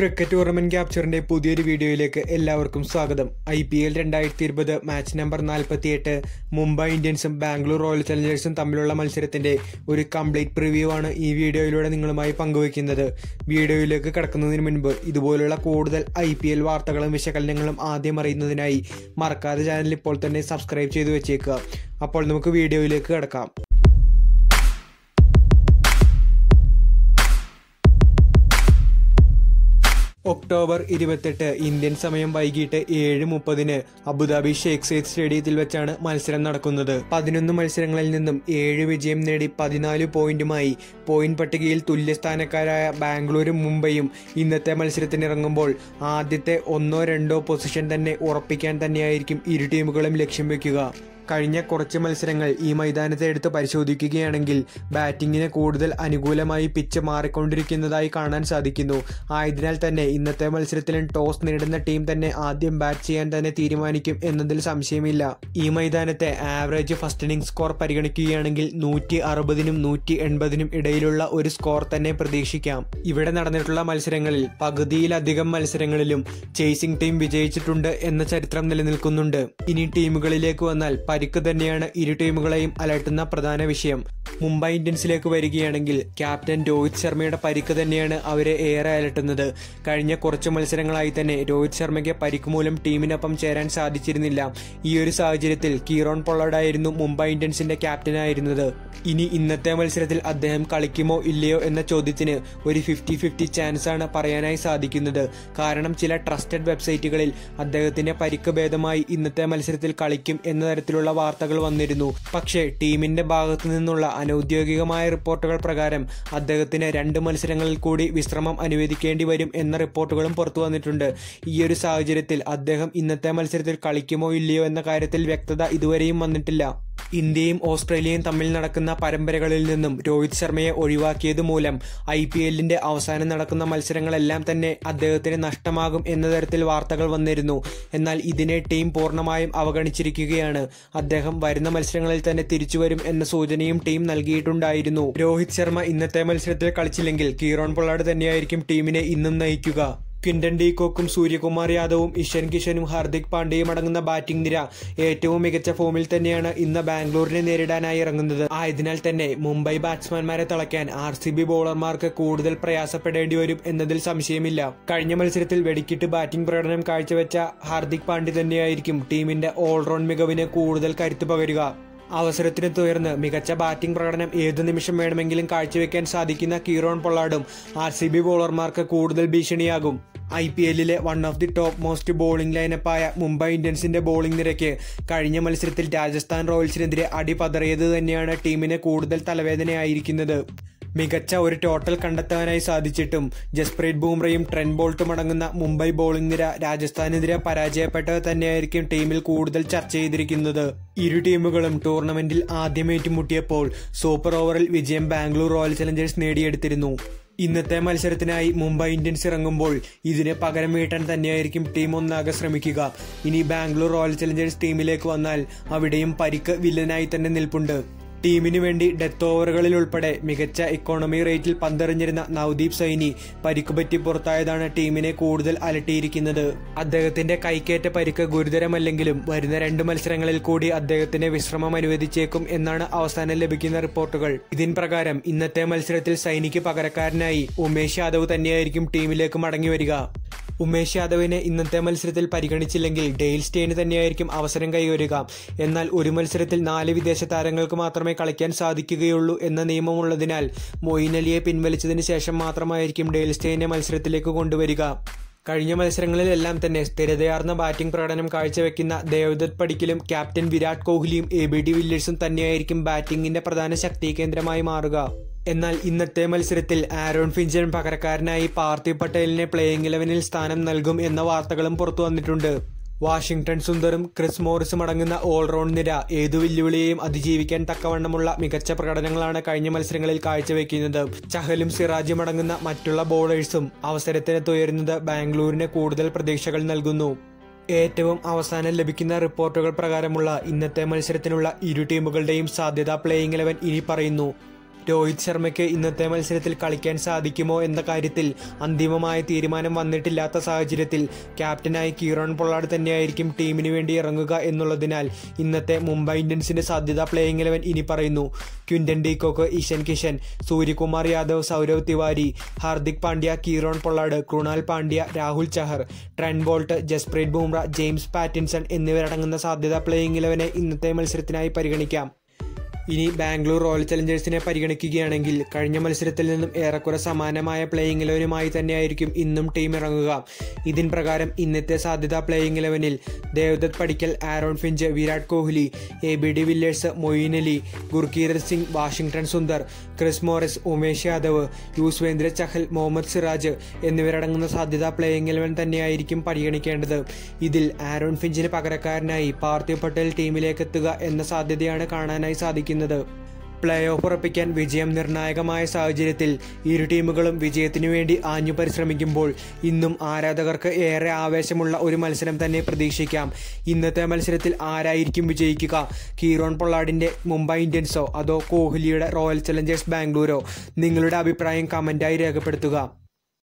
cricket tournament ക്യാപ്ചറിന്റെ പുതിയൊരു വീഡിയോയിലേക്ക് എല്ലാവർക്കും സ്വാഗതം ഐ പി എൽ രണ്ടായിരത്തി ഇരുപത് മാച്ച് നമ്പർ നാൽപ്പത്തിയെട്ട് മുംബൈ ഇന്ത്യൻസും ബാംഗ്ലൂർ റോയൽ ചലഞ്ചേഴ്സും തമ്മിലുള്ള മത്സരത്തിന്റെ ഒരു കംപ്ലീറ്റ് പ്രിവ്യൂ ആണ് ഈ വീഡിയോയിലൂടെ നിങ്ങളുമായി പങ്കുവയ്ക്കുന്നത് വീഡിയോയിലേക്ക് കടക്കുന്നതിന് മുൻപ് ഇതുപോലുള്ള കൂടുതൽ ഐ പി എൽ വാർത്തകളും വിശകലനങ്ങളും ആദ്യം അറിയുന്നതിനായി മറക്കാതെ ചാനൽ ഇപ്പോൾ തന്നെ സബ്സ്ക്രൈബ് ചെയ്തു വെച്ചേക്കുക അപ്പോൾ നമുക്ക് വീഡിയോയിലേക്ക് കടക്കാം ഒക്ടോബർ ഇരുപത്തെട്ട് ഇന്ത്യൻ സമയം വൈകിട്ട് ഏഴ് മുപ്പതിന് അബുദാബി ഷേഖ് സെയ്ദ് സ്റ്റേഡിയത്തിൽ വെച്ചാണ് മത്സരം നടക്കുന്നത് പതിനൊന്ന് മത്സരങ്ങളിൽ നിന്നും ഏഴ് വിജയം നേടി പതിനാല് പോയിന്റുമായി പോയിന്റ് പട്ടികയിൽ തുല്യസ്ഥാനക്കാരായ ബാംഗ്ലൂരും മുംബൈയും ഇന്നത്തെ മത്സരത്തിനിറങ്ങുമ്പോൾ ആദ്യത്തെ ഒന്നോ രണ്ടോ പൊസിഷൻ തന്നെ ഉറപ്പിക്കാൻ തന്നെയായിരിക്കും ഇരു ടീമുകളും ലക്ഷ്യം വെക്കുക കഴിഞ്ഞ കുറച്ച് മത്സരങ്ങൾ ഈ മൈതാനത്തെ എടുത്ത് പരിശോധിക്കുകയാണെങ്കിൽ ബാറ്റിങ്ങിന് കൂടുതൽ അനുകൂലമായി പിച്ച് മാറിക്കൊണ്ടിരിക്കുന്നതായി കാണാൻ സാധിക്കുന്നു ആയതിനാൽ തന്നെ ഇന്നത്തെ മത്സരത്തിലും ടോസ് നേടുന്ന ടീം തന്നെ ആദ്യം ബാറ്റ് ചെയ്യാൻ തന്നെ തീരുമാനിക്കും എന്നതിൽ സംശയമില്ല ഈ മൈതാനത്തെ ആവറേജ് ഫസ്റ്റ് ഇന്നിംഗ് സ്കോർ പരിഗണിക്കുകയാണെങ്കിൽ നൂറ്റി അറുപതിനും നൂറ്റി എൺപതിനും ഇടയിലുള്ള ഒരു സ്കോർ തന്നെ പ്രതീക്ഷിക്കാം ഇവിടെ നടന്നിട്ടുള്ള മത്സരങ്ങളിൽ പകുതിയിലധികം മത്സരങ്ങളിലും ചേസിംഗ് ടീം വിജയിച്ചിട്ടുണ്ട് എന്ന ചരിത്രം നിലനിൽക്കുന്നുണ്ട് ഇനി ടീമുകളിലേക്ക് വന്നാൽ പരിക്ക് തന്നെയാണ് ഇരു ടീമുകളെയും അലട്ടുന്ന പ്രധാന വിഷയം മുംബൈ ഇന്ത്യൻസിലേക്ക് വരികയാണെങ്കിൽ ക്യാപ്റ്റൻ രോഹിത് ശർമ്മയുടെ പരിക്ക് തന്നെയാണ് അവരെ ഏറെ അലട്ടുന്നത് കഴിഞ്ഞ കുറച്ച് മത്സരങ്ങളായി തന്നെ രോഹിത് ശർമ്മയ്ക്ക് പരിക്ക് മൂലം ടീമിനൊപ്പം ചേരാൻ സാധിച്ചിരുന്നില്ല ഈ ഒരു സാഹചര്യത്തിൽ കീറോൺ പൊള്ളാഡായിരുന്നു മുംബൈ ഇന്ത്യൻസിന്റെ ക്യാപ്റ്റനായിരുന്നത് ഇനി ഇന്നത്തെ മത്സരത്തിൽ അദ്ദേഹം കളിക്കുമോ ഇല്ലയോ എന്ന ചോദ്യത്തിന് ഒരു ഫിഫ്റ്റി ഫിഫ്റ്റി ചാൻസ് ആണ് പറയാനായി സാധിക്കുന്നത് കാരണം ചില ട്രസ്റ്റഡ് വെബ്സൈറ്റുകളിൽ അദ്ദേഹത്തിന്റെ പരിക്ക് ഭേദമായി ഇന്നത്തെ മത്സരത്തിൽ കളിക്കും എന്ന തരത്തിലുള്ള വാർത്തകൾ വന്നിരുന്നു പക്ഷേ ടീമിന്റെ ഭാഗത്തു നിന്നുള്ള അനൌദ്യോഗികമായ റിപ്പോർട്ടുകൾ പ്രകാരം അദ്ദേഹത്തിന് രണ്ട് മത്സരങ്ങളിൽ കൂടി വിശ്രമം അനുവദിക്കേണ്ടി വരും എന്ന റിപ്പോർട്ടുകളും പുറത്തു വന്നിട്ടുണ്ട് ഈ ഒരു സാഹചര്യത്തിൽ അദ്ദേഹം ഇന്നത്തെ മത്സരത്തിൽ കളിക്കുമോ ഇല്ലയോ എന്ന കാര്യത്തിൽ വ്യക്തത ഇതുവരെയും വന്നിട്ടില്ല ഇന്ത്യയും ഓസ്ട്രേലിയയും തമ്മിൽ നടക്കുന്ന പരമ്പരകളിൽ നിന്നും രോഹിത് ശർമ്മയെ ഒഴിവാക്കിയത് മൂലം ഐ പി എല്ലിന്റെ അവസാനം നടക്കുന്ന മത്സരങ്ങളെല്ലാം തന്നെ അദ്ദേഹത്തിന് നഷ്ടമാകും എന്ന തരത്തിൽ വാർത്തകൾ വന്നിരുന്നു എന്നാൽ ഇതിനെ ടീം പൂർണ്ണമായും അവഗണിച്ചിരിക്കുകയാണ് അദ്ദേഹം വരുന്ന മത്സരങ്ങളിൽ തന്നെ തിരിച്ചുവരും എന്ന സൂചനയും ടീം നൽകിയിട്ടുണ്ടായിരുന്നു രോഹിത് ശർമ്മ ഇന്നത്തെ മത്സരത്തിൽ കളിച്ചില്ലെങ്കിൽ കീറോൺ പൊള്ളാട് തന്നെയായിരിക്കും ടീമിനെ ഇന്നും നയിക്കുക ക്വിന്റൻ ഡീകോക്കും സൂര്യകുമാർ യാദവും ഇഷൻ കിഷനും ഹാർദിക് പാണ്ഡ്യയും അടങ്ങുന്ന ബാറ്റിംഗ് നിര ഏറ്റവും മികച്ച ഫോമിൽ തന്നെയാണ് ഇന്ന് ബാംഗ്ലൂരിനെ നേരിടാനായി ഇറങ്ങുന്നത് ആയതിനാൽ തന്നെ മുംബൈ ബാറ്റ്സ്മാൻമാരെ തളയ്ക്കാൻ ആർ സി ബി ബോളർമാർക്ക് കൂടുതൽ പ്രയാസപ്പെടേണ്ടി വരും എന്നതിൽ സംശയമില്ല കഴിഞ്ഞ മത്സരത്തിൽ വെടിക്കിട്ട് ബാറ്റിംഗ് പ്രകടനം കാഴ്ചവെച്ച ഹാർദിക് പാണ്ഡ്യ തന്നെയായിരിക്കും ടീമിന്റെ ഓൾറൗണ്ട് മികവിന് കൂടുതൽ കരുത്തു പകരുക അവസരത്തിന് തുയർന്ന് മികച്ച ബാറ്റിംഗ് പ്രകടനം ഏതു നിമിഷം വേണമെങ്കിലും കാഴ്ചവെക്കാൻ സാധിക്കുന്ന കീറോൺ പൊള്ളാടും ആർ സി ബി ബോളർമാർക്ക് കൂടുതൽ ഭീഷണിയാകും ഐ പി എല്ലിലെ one of the top most bowling ലൈനപ്പായ മുംബൈ ഇന്ത്യൻസിന്റെ ബോളിംഗ് നിരക്ക് കഴിഞ്ഞ മത്സരത്തിൽ രാജസ്ഥാൻ റോയൽസിനെതിരെ അടി പതറിയത് തന്നെയാണ് ടീമിന് കൂടുതൽ തലവേദനയായിരിക്കുന്നത് മികച്ച ഒരു ടോട്ടൽ കണ്ടെത്താനായി സാധിച്ചിട്ടും ജസ്പ്രീത് ബൂംറയും ട്രെൻ ബോൾട്ടും അടങ്ങുന്ന മുംബൈ ബോളിംഗ് നിര രാജസ്ഥാനെതിരെ പരാജയപ്പെട്ടത് തന്നെയായിരിക്കും ടീമിൽ കൂടുതൽ ചർച്ച ചെയ്തിരിക്കുന്നത് ഇരു ടീമുകളും ടൂർണമെന്റിൽ ആദ്യം ഏറ്റുമുട്ടിയപ്പോൾ സൂപ്പർ ഓവറിൽ വിജയം ബാംഗ്ലൂർ റോയൽ ചലഞ്ചേഴ്സ് നേടിയെടുത്തിരുന്നു ഇന്നത്തെ മത്സരത്തിനായി മുംബൈ ഇന്ത്യൻസ് ഇറങ്ങുമ്പോൾ ഇതിന് പകരം വീട്ടാൻ തന്നെയായിരിക്കും ടീം ഒന്നാകെ ശ്രമിക്കുക ഇനി ബാംഗ്ലൂർ റോയൽ ചലഞ്ചേഴ്സ് ടീമിലേക്ക് വന്നാൽ അവിടെയും പരിക്ക് വില്ലനായി തന്നെ നിൽപ്പുണ്ട് ടീമിനു വേണ്ടി ഡെത്ത് ഓവറുകളിൽ ഉൾപ്പെടെ മികച്ച ഇക്കോണമി റേറ്റിൽ പന്തെറിഞ്ഞിരുന്ന നവദീപ് സൈനി പരിക്കുപറ്റി പുറത്തായതാണ് ടീമിനെ കൂടുതൽ അലട്ടിയിരിക്കുന്നത് അദ്ദേഹത്തിന്റെ കൈക്കേറ്റ പരിക്ക് ഗുരുതരമല്ലെങ്കിലും വരുന്ന രണ്ട് മത്സരങ്ങളിൽ കൂടി അദ്ദേഹത്തിന് വിശ്രമം അനുവദിച്ചേക്കും എന്നാണ് അവസാനം ലഭിക്കുന്ന റിപ്പോർട്ടുകൾ ഇതിൻ പ്രകാരം ഇന്നത്തെ മത്സരത്തിൽ സൈനിക്ക് പകരക്കാരനായി ഉമേഷ് യാദവ് തന്നെയായിരിക്കും ടീമിലേക്ക് മടങ്ങി വരിക ഉമേഷ് യാദവിനെ ഇന്നത്തെ മത്സരത്തിൽ പരിഗണിച്ചില്ലെങ്കിൽ ഡെയിൽ സ്റ്റെയിന് തന്നെയായിരിക്കും അവസരം കൈവരുക എന്നാൽ ഒരു മത്സരത്തിൽ നാല് വിദേശ താരങ്ങൾക്ക് മാത്രമേ കളിക്കാൻ സാധിക്കുകയുള്ളൂ എന്ന നിയമമുള്ളതിനാൽ മൊയിൻ അലിയെ പിൻവലിച്ചതിന് ശേഷം മാത്രമായിരിക്കും ഡെയിൽ സ്റ്റെയിനെ മത്സരത്തിലേക്ക് കൊണ്ടുവരിക കഴിഞ്ഞ മത്സരങ്ങളിലെല്ലാം തന്നെ സ്ഥിരതയാർന്ന ബാറ്റിംഗ് പ്രകടനം കാഴ്ചവെക്കുന്ന ദേവദത്ത് പടിക്കലും ക്യാപ്റ്റൻ വിരാട് കോഹ്ലിയും എ ബി ഡി വില്ലേഴ്സും തന്നെയായിരിക്കും ബാറ്റിംഗിന്റെ പ്രധാന ശക്തി കേന്ദ്രമായി മാറുക എന്നാൽ ഇന്നത്തെ മത്സരത്തിൽ ആരോൺ ഫിഞ്ചൻ പകരക്കാരനായി പാർത്ഥിവ് പട്ടേലിനെ പ്ലേയിങ് ഇലവനിൽ സ്ഥാനം നൽകും എന്ന വാർത്തകളും പുറത്തു വന്നിട്ടുണ്ട് വാഷിംഗ്ടൺ സുന്ദറും ക്രിസ് മോറിസും അടങ്ങുന്ന ഓൾറൗണ്ട് നിര ഏതു വെല്ലുവിളിയെയും അതിജീവിക്കാൻ തക്കവണ്ണമുള്ള മികച്ച പ്രകടനങ്ങളാണ് കഴിഞ്ഞ മത്സരങ്ങളിൽ കാഴ്ചവെക്കുന്നത് ചഹലും സിറാജും അടങ്ങുന്ന മറ്റുള്ള ബോളേഴ്സും അവസരത്തിന് തുയരുന്നത് ബാംഗ്ലൂരിന് കൂടുതൽ പ്രതീക്ഷകൾ നൽകുന്നു ഏറ്റവും അവസാനം ലഭിക്കുന്ന റിപ്പോർട്ടുകൾ പ്രകാരമുള്ള ഇന്നത്തെ മത്സരത്തിനുള്ള ഇരു ടീമുകളുടെയും സാധ്യത പ്ലേയിങ് ഇലവൻ ഇനി പറയുന്നു രോഹിത് ശർമ്മയ്ക്ക് ഇന്നത്തെ മത്സരത്തിൽ കളിക്കാൻ സാധിക്കുമോ എന്ന കാര്യത്തിൽ അന്തിമമായ തീരുമാനം വന്നിട്ടില്ലാത്ത സാഹചര്യത്തിൽ ക്യാപ്റ്റനായി കീറോൺ പൊള്ളാഡ് തന്നെയായിരിക്കും ടീമിന് വേണ്ടി ഇറങ്ങുക എന്നുള്ളതിനാൽ ഇന്നത്തെ മുംബൈ ഇന്ത്യൻസിന്റെ സാധ്യത പ്ലേയിങ് ഇലവൻ ഇനി പറയുന്നു Quinton de Kock Ishan Kishan Suryakumar Yadav Saurabh Tiwary Hardik Pandya Kieron Pollard Krunal Pandya Rahul Chahar Trent Boult Jasprit Bumrah James Pattinson എന്നിവരടങ്ങുന്ന സാധ്യത പ്ലേയിങ് ഇലവനെ ഇന്നത്തെ മത്സരത്തിനായി പരിഗണിക്കാം ഇനി ബാംഗ്ലൂർ റോയൽ ചലഞ്ചേഴ്സിനെ പരിഗണിക്കുകയാണെങ്കിൽ കഴിഞ്ഞ മത്സരത്തിൽ നിന്നും ഏറെക്കുറെ സമാനമായ പ്ലേയിങ് ഇലവനുമായി തന്നെയായിരിക്കും ഇന്നും ടീം ഇറങ്ങുക ഇതിൻ പ്രകാരം ഇന്നത്തെ സാധ്യത പ്ലേയിങ് ഇലവനിൽ Devdutt Padikkal Aaron Finch Virat Kohli A B de Villiers Moeen Ali Gurkeerat Singh Washington Sundar Chris Morris Umesh Yadav Yuzvendra Chahal Mohammed Siraj എന്നിവരടങ്ങുന്ന സാധ്യത പ്ലേയിങ് ഇലവൻ തന്നെയായിരിക്കും പരിഗണിക്കേണ്ടത് ഇതിൽ ആരോൺ ഫിഞ്ചിന് പകരക്കാരനായി പാർത്ഥിവ് പട്ടേൽ ടീമിലേക്ക് എത്തുക എന്ന സാധ്യതയാണ് കാണാനായി സാധിക്കുന്നത് പ്ലേ ഓഫ് ഉറപ്പിക്കാൻ വിജയം നിർണായകമായ സാഹചര്യത്തിൽ ഇരു ടീമുകളും വിജയത്തിനു വേണ്ടി ആഞ്ഞു പരിശ്രമിക്കുമ്പോൾ ഇന്നും ആരാധകർക്ക് ഏറെ ആവേശമുള്ള ഒരു മത്സരം തന്നെ പ്രതീക്ഷിക്കാം ഇന്നത്തെ മത്സരത്തിൽ ആരായിരിക്കും വിജയിക്കുക കീറോൺ പൊള്ളാഡിന്റെ മുംബൈ ഇന്ത്യൻസോ അതോ കോഹ്ലിയുടെ റോയൽ ചലഞ്ചേഴ്സ് ബാംഗ്ലൂരോ നിങ്ങളുടെ അഭിപ്രായം കമന്റായി രേഖപ്പെടുത്തുക